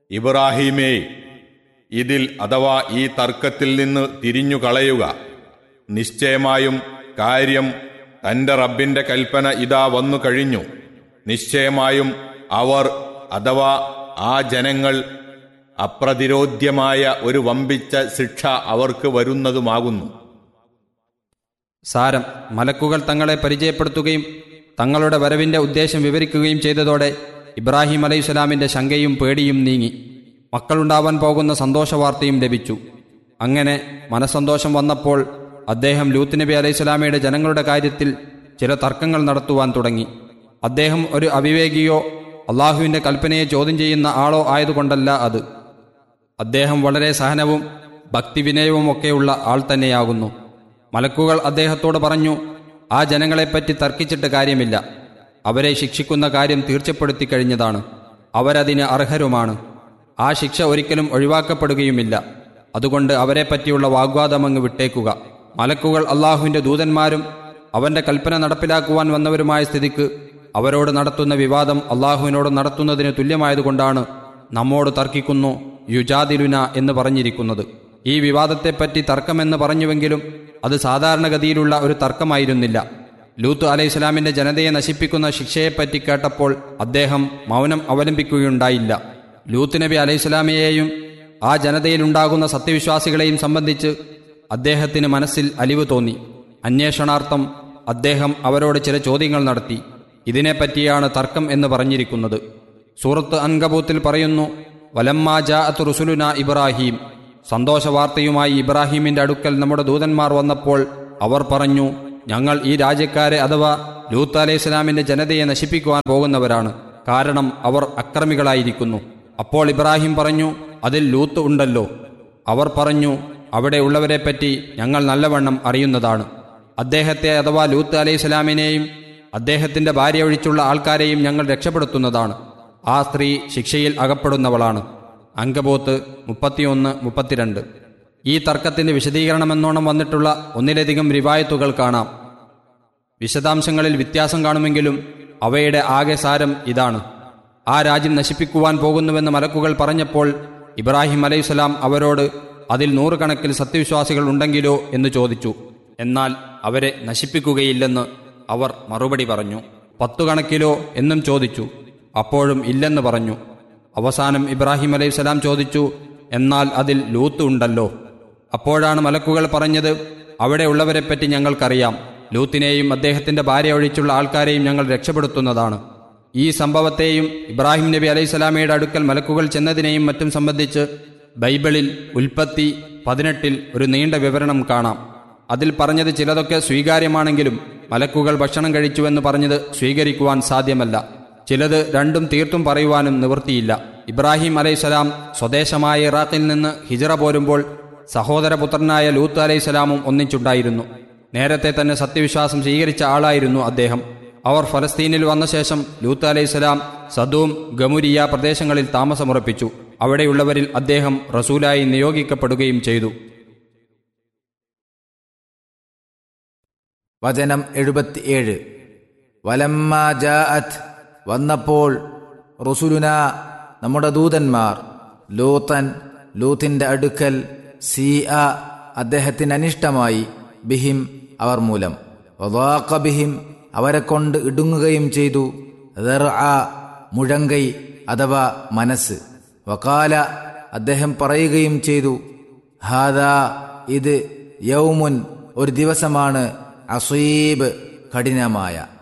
ഇബ്രാഹീമേ ഇതിൽ അഥവാ ഈ തർക്കത്തിൽ നിന്ന് തിരിഞ്ഞു കളയുക നിശ്ചയമായും കാര്യം തന്റെ റബ്ബിന്റെ കൽപ്പന ഇതാ വന്നു കഴിഞ്ഞു നിശ്ചയമായും അവർ അഥവാ ആ ജനങ്ങൾ അപ്രതിരോധ്യമായ ഒരു വമ്പിച്ച ശിക്ഷ അവർക്ക് വരുന്നതുമാകുന്നു സാരം മലക്കുകൾ തങ്ങളെ പരിചയപ്പെടുത്തുകയും തങ്ങളുടെ വരവിന്റെ ഉദ്ദേശം വിവരിക്കുകയും ചെയ്തതോടെ ഇബ്രാഹിം അലൈഹിസ്സലാമിന്റെ ശങ്കയും പേടിയും നീങ്ങി മക്കളുണ്ടാവാൻ പോകുന്ന സന്തോഷവാർത്തയും ലഭിച്ചു അങ്ങനെ മനസ്സന്തോഷം വന്നപ്പോൾ അദ്ദേഹം ലൂത്ത് നബി അലൈഹിസ്സലാമയുടെ ജനങ്ങളുടെ കാര്യത്തിൽ ചില തർക്കങ്ങൾ നടത്തുവാൻ തുടങ്ങി അദ്ദേഹം ഒരു അവിവേകിയോ അള്ളാഹുവിന്റെ കൽപ്പനയെ ചോദ്യം ചെയ്യുന്ന ആളോ ആയതുകൊണ്ടല്ല അത് അദ്ദേഹം വളരെ സഹനവും ഭക്തിവിനയവും ഒക്കെയുള്ള ആൾ തന്നെയാകുന്നു മലക്കുകൾ അദ്ദേഹത്തോട് പറഞ്ഞു ആ ജനങ്ങളെപ്പറ്റി തർക്കിച്ചിട്ട് കാര്യമില്ല അവരെ ശിക്ഷിക്കുന്ന കാര്യം തീർച്ചപ്പെടുത്തി കഴിഞ്ഞതാണ് അവരതിന് അർഹരുമാണ് ആ ശിക്ഷ ഒരിക്കലും ഒഴിവാക്കപ്പെടുകയുമില്ല അതുകൊണ്ട് അവരെപ്പറ്റിയുള്ള വാഗ്വാദമങ്ങ് വിട്ടേക്കുക മലക്കുകൾ അള്ളാഹുവിൻ്റെ ദൂതന്മാരും അവന്റെ കൽപ്പന നടപ്പിലാക്കുവാൻ വന്നവരുമായ സ്ഥിതിക്ക് അവരോട് നടത്തുന്ന വിവാദം അള്ളാഹുവിനോട് നടത്തുന്നതിന് തുല്യമായതുകൊണ്ടാണ് നമ്മോട് തർക്കിക്കുന്നു യുജാദിലുന എന്ന് പറഞ്ഞിരിക്കുന്നത് ഈ വിവാദത്തെപ്പറ്റി തർക്കമെന്ന് പറഞ്ഞുവെങ്കിലും അത് സാധാരണഗതിയിലുള്ള ഒരു തർക്കമായിരുന്നില്ല ലൂത്ത് അലൈഹിസ്ലാമിന്റെ ജനതയെ നശിപ്പിക്കുന്ന ശിക്ഷയെപ്പറ്റി കേട്ടപ്പോൾ അദ്ദേഹം മൗനം അവലംബിക്കുകയുണ്ടായില്ല ലൂത്ത് നബി അലൈഹിസ്ലാമിയെയും ആ ജനതയിലുണ്ടാകുന്ന സത്യവിശ്വാസികളെയും സംബന്ധിച്ച് അദ്ദേഹത്തിന് മനസ്സിൽ അലിവ് തോന്നി അന്വേഷണാർത്ഥം അദ്ദേഹം അവരോട് ചില ചോദ്യങ്ങൾ നടത്തി ഇതിനെപ്പറ്റിയാണ് തർക്കം എന്ന് പറഞ്ഞിരിക്കുന്നത് സൂറത്ത് അൻകബൂത്തിൽ പറയുന്നു വലമ്മാ ജാഅത്ത് റുസുലുന ഇബ്രാഹിം സന്തോഷവാർത്തയുമായി ഇബ്രാഹിമിന്റെ അടുക്കൽ നമ്മുടെ ദൂതന്മാർ വന്നപ്പോൾ അവർ പറഞ്ഞു ഞങ്ങൾ ഈ രാജ്യക്കാരെ അഥവാ ലൂത്ത് അലൈഹി സ്വലാമിന്റെ ജനതയെ നശിപ്പിക്കുവാൻ പോകുന്നവരാണ് കാരണം അവർ അക്രമികളായിരിക്കുന്നു അപ്പോൾ ഇബ്രാഹിം പറഞ്ഞു അതിൽ ലൂത്ത് ഉണ്ടല്ലോ അവർ പറഞ്ഞു അവിടെ ഉള്ളവരെപ്പറ്റി ഞങ്ങൾ നല്ലവണ്ണം അറിയുന്നതാണ് അദ്ദേഹത്തെ അഥവാ ലൂത്ത് അലൈഹി സ്വലാമിനെയും അദ്ദേഹത്തിന്റെ ഭാര്യ ഒഴിച്ചുള്ള ആൾക്കാരെയും ഞങ്ങൾ രക്ഷപ്പെടുത്തുന്നതാണ് ആ സ്ത്രീ ശിക്ഷയിൽ അകപ്പെടുന്നവളാണ് അങ്കബോത്ത് മുപ്പത്തിയൊന്ന് മുപ്പത്തിരണ്ട് ഈ തർക്കത്തിന്റെ വിശദീകരണമെന്നോണം വന്നിട്ടുള്ള ഒന്നിലധികം റിവായത്തുകൾ കാണാം വിശദാംശങ്ങളിൽ വ്യത്യാസം കാണുമെങ്കിലും അവയുടെ ആകെ സാരം ഇതാണ് ആ രാജ്യം നശിപ്പിക്കുവാൻ പോകുന്നുവെന്ന് മലക്കുകൾ പറഞ്ഞപ്പോൾ ഇബ്രാഹിം അലൈഹിസ്സലാം അവരോട് അതിൽ നൂറുകണക്കിൽ സത്യവിശ്വാസികൾ ഉണ്ടെങ്കിലോ എന്ന് ചോദിച്ചു എന്നാൽ അവരെ നശിപ്പിക്കുകയില്ലെന്ന് അവർ മറുപടി പറഞ്ഞു പത്തു കണക്കിലോ എന്നും ചോദിച്ചു അപ്പോഴും ഇല്ലെന്ന് പറഞ്ഞു അവസാനം ഇബ്രാഹിം അലൈഹിസ്സലാം ചോദിച്ചു എന്നാൽ അതിൽ ലൂത്ത് ഉണ്ടല്ലോ അപ്പോഴാണ് മലക്കുകൾ പറഞ്ഞത് അവിടെ ഉള്ളവരെപ്പറ്റി ഞങ്ങൾക്കറിയാം ലൂത്തിനെയും അദ്ദേഹത്തിന്റെ ഭാര്യ ഒഴിച്ചുള്ള ആൾക്കാരെയും ഞങ്ങൾ രക്ഷപ്പെടുത്തുന്നതാണ് ഈ സംഭവത്തെയും ഇബ്രാഹിം നബി അലൈഹിസ്സലാമയുടെ അടുക്കൽ മലക്കുകൾ ചെന്നതിനെയും മറ്റും സംബന്ധിച്ച് ബൈബിളിൽ ഉൽപ്പത്തി പതിനെട്ടിൽ ഒരു നീണ്ട വിവരണം കാണാം അതിൽ പറഞ്ഞത് ചിലതൊക്കെ സ്വീകാര്യമാണെങ്കിലും മലക്കുകൾ ഭക്ഷണം കഴിച്ചുവെന്ന് പറഞ്ഞത് സ്വീകരിക്കുവാൻ സാധ്യമല്ല ചിലത് രണ്ടും തീർത്തും പറയുവാനും നിവൃത്തിയില്ല ഇബ്രാഹിം അലൈഹിസ്സലാം സ്വദേശമായ ഇറാഖിൽ നിന്ന് ഹിജറ പോരുമ്പോൾ സഹോദരപുത്രനായ ലൂത്ത് അലൈഹിസ്സലാമും ഒന്നിച്ചുണ്ടായിരുന്നു നേരത്തെ തന്നെ സത്യവിശ്വാസം സ്വീകരിച്ച ആളായിരുന്നു അദ്ദേഹം അവർ ഫലസ്തീനിൽ വന്ന ശേഷം ലൂത്ത് അലൈഹിസ്സലാം സദൂം ഗമുരിയ പ്രദേശങ്ങളിൽ താമസമുറപ്പിച്ചു അവിടെയുള്ളവരിൽ അദ്ദേഹം റസൂലായി നിയോഗിക്കപ്പെടുകയും ചെയ്തു വചനം എഴുപത്തിയേഴ് വലമ്മ ജാഅത്ത് വന്നപ്പോൾ റുസുലുന നമ്മുടെ ദൂതന്മാർ ലൂത്തൻ ലൂത്തിന്റെ അടുക്കൽ സീ അ അദ്ദേഹത്തിന് അനിഷ്ടമായി ബിഹിം അവർ മൂലം വദാഖ ബിഹിം അവരെ കൊണ്ട് ഇടുങ്ങുകയും ചെയ്തു ദർഅ മുഴങ്കൈ അഥവാ മനസ്സ് വകാല അദ്ദേഹം പറയുകയും ചെയ്തു ഹാദാ ഇത് യൗമുൻ ഒരു ദിവസമാണ് അസീബ് കഠിനമായ